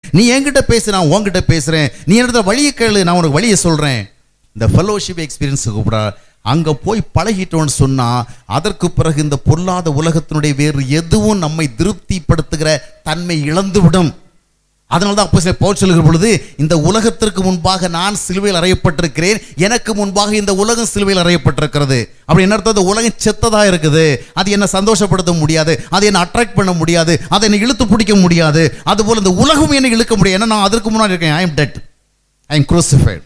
நீ என்கிட்ட பேசு நான் உன்கிட்ட பேசுறேன் நீ என்னோட வழியை கேளு நான் உனக்கு வழியை சொல்றேன் இந்த ஃபெலோஷிப் எக்ஸ்பீரியன்ஸ் கூப்பிடா அங்க போய் பழகிட்டோம்னு சொன்னா அதற்கு பிறகு இந்த பொல்லாத உலகத்தினுடைய வேறு எதுவும் நம்மை திருப்திப்படுத்துகிற தன்மை இழந்துவிடும் அதனால தான் அப்போ பவுல் சொல்லுகிற பொழுது இந்த உலகத்திற்கு முன்பாக நான் சிலுவையில் அறையப்பட்டிருக்கிறேன் எனக்கு முன்பாக இந்த உலகம் சிலுவையில் அறையப்பட்டிருக்கிறது அப்படி என்ன அர்த்தம் இந்த உலகம் செத்ததா இருக்குது அது என்ன சந்தோஷப்படுத்த முடியாது அது என்ன அட்ராக்ட் பண்ண முடியாது அதை என்னை இழுத்து பிடிக்க முடியாது அதுபோல் இந்த உலகம் என்னை இழுக்க முடியாது ஏன்னா நான் அதற்கு முன்னாடி இருக்கேன் I am dead I am crucified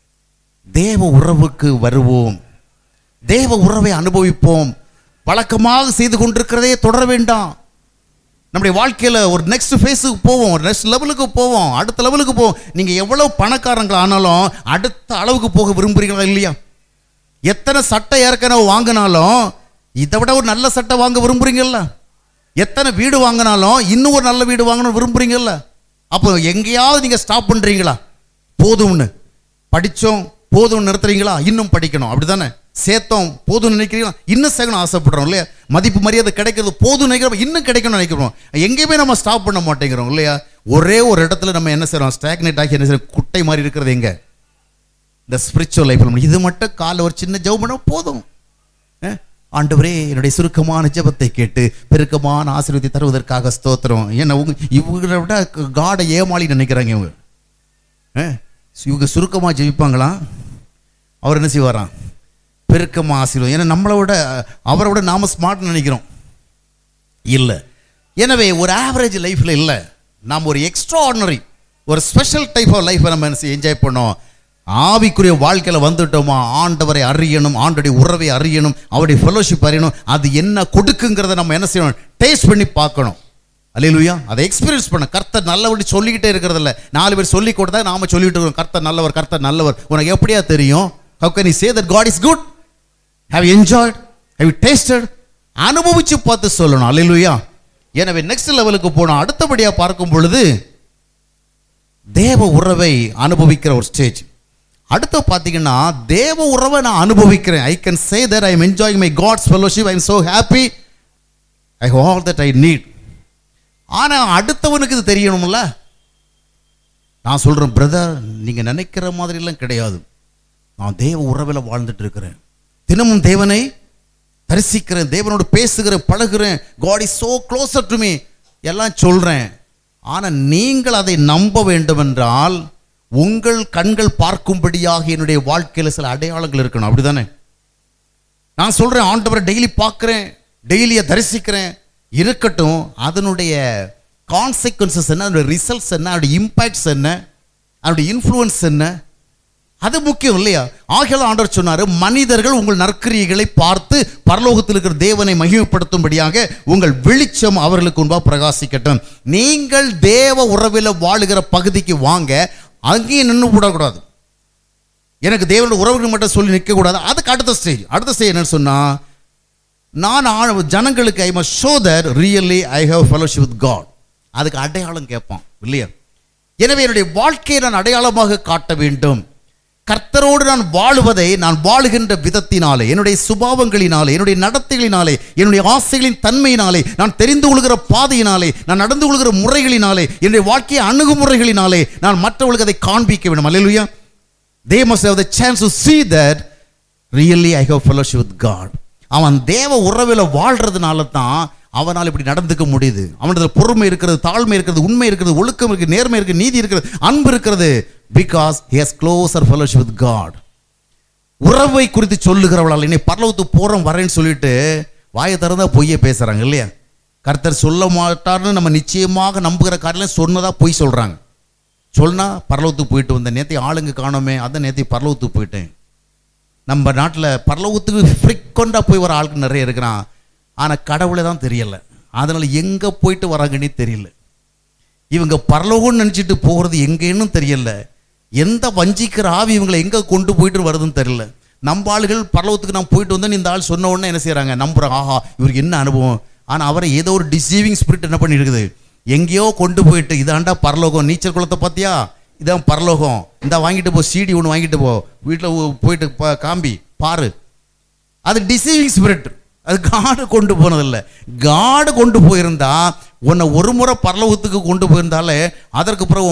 தேவ உறவுக்கு வருவோம் தேவ உறவை அனுபவிப்போம் வழக்கமாக செய்து கொண்டிருக்கிறதே தொடர வேண்டாம் நம்முடைய வாழ்க்கையில் ஒரு நெக்ஸ்ட் ஃபேஸுக்கு போவோம் ஒரு நெக்ஸ்ட் லெவலுக்கு போவோம் அடுத்த லெவலுக்கு போவோம் நீங்கள் எவ்வளோ பணக்காரங்கள் ஆனாலும் அடுத்த அளவுக்கு போக விரும்புகிறீங்களா இல்லையா எத்தனை சட்டை ஏற்கனவே வாங்கினாலும் இதை விட ஒரு நல்ல சட்டை வாங்க விரும்புறீங்கல்ல எத்தனை வீடு வாங்கினாலும் இன்னும் ஒரு நல்ல வீடு வாங்கணும் விரும்புறீங்கல்ல அப்போ எங்கேயாவது நீங்கள் ஸ்டாப் பண்ணுறீங்களா போதும்னு படித்தோம் போதும்னு நிறுத்துறீங்களா இன்னும் படிக்கணும் அப்படிதானே சேர்த்தோம் போதும்னு நினைக்கிறீங்களா இன்னும் சேர்க்கணும் ஆசைப்படுறோம் இல்லையா மதிப்பு மரியாதை கிடைக்கிறது போதும் நினைக்கிறோம் இன்னும் கிடைக்கணும்னு நினைக்கிறோம் எங்கேயுமே நம்ம ஸ்டாப் பண்ண மாட்டேங்கிறோம் இல்லையா ஒரே ஒரு இடத்துல நம்ம என்ன செய்றோம் ஸ்டாக்னேட் ஆகி என்ன செய்றோம் குட்டை மாதிரி இருக்கிறது எங்க இந்த ஸ்பிரிச்சுவல் லைஃப்ல இது மட்டும் காலைல ஒரு சின்ன ஜெபம் பண்ணா போதும் அஹ், ஆண்டவரே என்னுடைய சுருக்கமான ஜெபத்தை கேட்டு பெருக்கமான ஆசீர்வாதத்தை தருவதற்காக ஸ்தோத்திரம் ஏன்னா உங்க இவங்களை விட காடை ஏமாளி நினைக்கிறாங்க இவங்க அஹ், இவங்க சுருக்கமாக ஜெபிப்பாங்களா அவர் என்ன செய்வாராம் பெருக்கமாக ஆசீர்வாதம் ஏன்னா நம்மளை விட அவரை விட நாம ஸ்மார்ட் நினைக்கிறோம் இல்லை எனவே ஒரு ஆவரேஜ் லைஃப்பில் இல்லை நாம் ஒரு எக்ஸ்ட்ரா ஆர்டினரி ஒரு ஸ்பெஷல் டைப் ஆஃப் லைஃப்பை நம்ம என்ன என்ஜாய் பண்ணோம் ஆவிக்குரிய வாழ்க்கையில் வந்துட்டோமா ஆண்டவரை அறியணும் ஆண்டுடைய உறவை அறியணும் அவருடைய ஃபெலோஷிப் அறியணும் அது என்ன கொடுக்குங்கிறத நம்ம என்ன செய்யணும் டேஸ்ட் பண்ணி பார்க்கணும் அல்லேலூயா அதை எக்ஸ்பீரியன்ஸ் பண்ண கர்த்தர் நல்லபடி சொல்லிக்கிட்டே இருக்கிறதில்ல நாலு பேர் சொல்லி கொடுத்தா நாம சொல்லிட்டு இருக்கோம் கர்த்தர் நல்லவர் கர்த்தர் நல்லவர் உனக்கு எப்படியா தெரியும் how can you say that God is good have enjoyed have tasted அனுபவிச்சு பார்த்து சொல்லணும் அல்லேலூயா எனவே நெக்ஸ்ட் லெவலுக்கு போனோம் அடுத்தபடியாக பார்க்கும் பொழுது தேவ உறவை அனுபவிக்கிற ஒரு ஸ்டேஜ் அடுத்து பார்த்தீங்கன்னா தேவ உறவை நான் அனுபவிக்கிறேன் I can say that I am enjoying my God's fellowship I am so happy I all that I need ஆனால் அடுத்தவனுக்கு இது தெரியணும்ல நான் சொல்கிறேன் பிரதர் நீங்கள் நினைக்கிற மாதிரிலாம் கிடையாது நான் தேவ உறவில் வாழ்ந்துட்டு இருக்கிறேன் தினமும் தேவனை தரிசிக்கிறேன் தேவனோடு பேசுகிறேன் பழகுறேன் God is so closer to me எல்லாம் சொல்கிறேன் ஆனால் நீங்கள் அதை நம்ப வேண்டுமென்றால் உங்கள் கண்கள் பார்க்கும்படியாக என்னுடைய வாழ்க்கையில் சில அடையாளங்கள் இருக்கணும் அப்படிதானே நான் சொல்கிறேன் ஆண்டவரை டெய்லி பார்க்குறேன் டெய்லியை தரிசிக்கிறேன் இருக்கட்டும் அதனுடைய கான்சிக்வன்சஸ் என்ன அதனுடைய ரிசல்ட்ஸ் என்ன அதனுடைய இம்பேக்ட்ஸ் என்ன அதனுடைய இன்ஃப்ளூயன்ஸ் என்ன அது முக்கியம் இல்லையா ஆகிய ஆண்டவர் சொன்னார் மனிதர்கள் உங்கள் நற்கிரியைகளை பார்த்து பரலோகத்தில் இருக்கிற தேவனை மகிமைப்படுத்தும்படியாக உங்கள் வெளிச்சம் அவர்களுக்கு முன்பாக பிரகாசிக்கட்டும் நீங்கள் தேவ உறவில் வாழுகிற பகுதிக்கு வாங்க அங்கேயும் நின்று விடக்கூடாது எனக்கு தேவனோட உறவுகள் மட்டும் சொல்லி நிற்கக்கூடாது அதுக்கு அடுத்த ஸ்டேஜ் அடுத்த ஸ்டேஜ் என்னன்னு சொன்னால் நான் ஆ- ஜனங்களுக்கு I must show that really I have fellowship with God அதுக்கு அடையாளம் கேட்பான் இல்லையா எனவே என்னுடைய வாழ்க்கையை நான் அடையாளமாக காட்ட வேண்டும் கர்த்தரோடு நான் வாழுவதை நான் வாழுகின்ற விதத்தினாலே என்னுடைய சுபாவங்களினாலே என்னுடைய நடத்தைகளினாலே என்னுடைய ஆசைகளின் தன்மையினாலே நான் தெரிந்து கொள்கிற பாதையினாலே நான் நடந்து கொள்கிற முறைகளினாலே என்னுடைய வாழ்க்கையை அணுகுமுறைகளினாலே நான் மற்றவர்களுக்கு அதை காண்பிக்க வேண்டும் அல்லேலூயா தே must have the chance to see that really I have fellowship with God அவன் தேவ உறவில் வாழ்றதுனால தான் அவனால் இப்படி நடந்துக்க முடியுது அவனது பொறுமை இருக்கிறது தாழ்மை இருக்கிறது உண்மை இருக்கிறது ஒழுக்கம் இருக்குது நேர்மை இருக்குது நீதி இருக்கிறது அன்பு இருக்கிறது because he has closer fellowship with God உறவை குறித்து சொல்லுகிறவளால் என்னை பரலவத்துக்கு போகிறோம் வரேன்னு சொல்லிட்டு வாயை திறந்தா பொய்யை பேசுகிறாங்க இல்லையா கர்த்தர் சொல்ல மாட்டார்னு நம்ம நிச்சயமாக நம்புகிற காரியம் சொன்னதா பொய் சொல்கிறாங்க சொன்னா பரலவத்துக்கு போயிட்டு வந்தேன் நேத்தி ஆளுங்க காணோமே அதான் நேத்தி பரலவத்துக்கு போயிட்டேன் நம்ம நாட்டில் பரலவத்துக்கு ஃப்ரீக்வெண்ட்டாக போய் வர ஆளுக்கு நிறைய இருக்கிறான் ஆனால் கடவுளை தான் தெரியல அதனால் எங்கே போயிட்டு வராங்கன்னே தெரியல இவங்க பரலோகம்னு நினச்சிட்டு போகிறது எங்கேன்னு தெரியல எந்த வஞ்சிக்கிற ஆவி இவங்களை எங்கே கொண்டு போயிட்டு வருதுன்னு தெரியல நம்ம ஆளுகள் பரலோகத்துக்கு நான் போயிட்டு வந்தேன் இந்த ஆள் சொன்ன உடனே என்ன செய்கிறாங்க நம்புறாங்க ஆஹா இவருக்கு என்ன அனுபவம் ஆனால் அவரை ஏதோ ஒரு டிசீவிங் ஸ்பிரிட் என்ன பண்ணியிருக்குது எங்கேயோ கொண்டு போயிட்டு இதாண்டா பரலோகம் நீச்சல் குளத்தை பார்த்தியா இதான் பரலோகம் இந்த வாங்கிட்டு போ சீடி ஒன்று வாங்கிட்டு போ வீட்டில் போயிட்டு பா- காம்பி பாரு அது டிசீவிங் ஸ்பிரிட் அது காடு கொண்டு போனதில்லை காடு கொண்டு போயிருந்தா உன்னை ஒரு முறை பரலோகத்துக்கு கொண்டு போயிருந்தாலே அதற்கு பிறகு